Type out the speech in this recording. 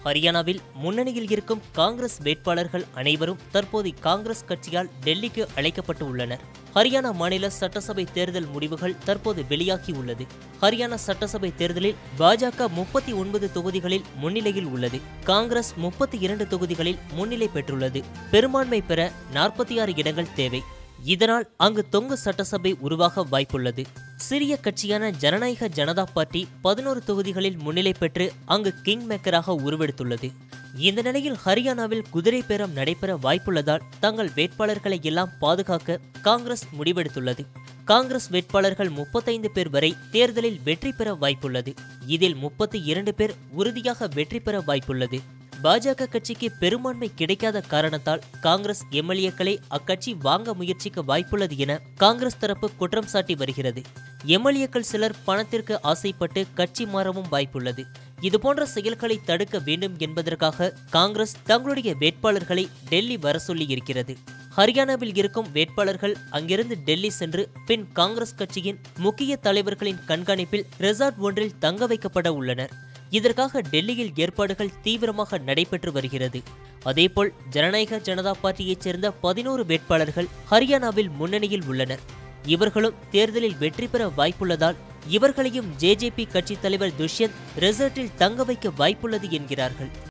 ஹரியானாவில் முன்னணியில் இருக்கும் காங்கிரஸ் வேட்பாளர்கள் அனைவரும் தற்போது காங்கிரஸ் கட்சியால் டெல்லிக்கு அழைக்கப்பட்டு உள்ளனர் ஹரியானா மாநில சட்டசபை தேர்தல் முடிவுகள் தற்போது வெளியாகி உள்ளது ஹரியானா சட்டசபை தேர்தலில் பாஜக முப்பத்தி ஒன்பது தொகுதிகளில் முன்னிலையில் உள்ளது காங்கிரஸ் முப்பத்தி இரண்டு தொகுதிகளில் முன்னிலை பெற்றுள்ளது பெரும்பான்மை பெற நாற்பத்தி ஆறு இடங்கள் தேவை இதனால் அங்கு தொங்கு சட்டசபை உருவாக வாய்ப்புள்ளது சிறிய கட்சியான ஜனநாயக ஜனதா பார்ட்டி பதினோரு தொகுதிகளில் முன்னிலை பெற்று அங்கு கிங் மேக்கராக உருவெடுத்துள்ளது இந்த நிலையில் ஹரியானாவில் குதிரை பேரம் நடைபெற வாய்ப்புள்ளதால் தங்கள் வேட்பாளர்களை எல்லாம் பாதுகாக்க காங்கிரஸ் முடிவெடுத்துள்ளது காங்கிரஸ் வேட்பாளர்கள் முப்பத்தைந்து பேர் வரை தேர்தலில் வெற்றி பெற வாய்ப்புள்ளது இதில் முப்பத்தி இரண்டு பேர் உறுதியாக வெற்றி பெற வாய்ப்புள்ளது பாஜக கட்சிக்கு பெரும்பான்மை கிடைக்காத காரணத்தால் காங்கிரஸ் எம்எல்ஏக்களை அக்கட்சி வாங்க முயற்சிக்க வாய்ப்புள்ளது என காங்கிரஸ் தரப்பு குற்றம் சாட்டி வருகிறது எம்எல்ஏக்கள் சிலர் பணத்திற்கு ஆசைப்பட்டு கட்சி மாறவும் வாய்ப்புள்ளது இதுபோன்ற செயல்களை தடுக்க வேண்டும் என்பதற்காக காங்கிரஸ் தங்களுடைய வேட்பாளர்களை டெல்லி வர சொல்லி இருக்கிறது ஹரியானாவில் இருக்கும் வேட்பாளர்கள் அங்கிருந்து டெல்லி சென்று பின் காங்கிரஸ் கட்சியின் முக்கிய தலைவர்களின் கண்காணிப்பில் ரெசார்ட் ஒன்றில் தங்க வைக்கப்பட உள்ளனர் இதற்காக டெல்லியில் ஏற்பாடுகள் தீவிரமாக நடைபெற்று வருகிறது அதேபோல் ஜனநாயக ஜனதா பார்ட்டியைச் சேர்ந்த பதினோரு வேட்பாளர்கள் ஹரியானாவில் முன்னணியில் உள்ளனர் இவர்களும் தேர்தலில் வெற்றி பெற வாய்ப்புள்ளதால் இவர்களையும் ஜேஜேபி கட்சித் தலைவர் துஷ்யந்த் ரெசார்ட்டில் தங்க வைக்க வாய்ப்புள்ளது என்கிறார்கள்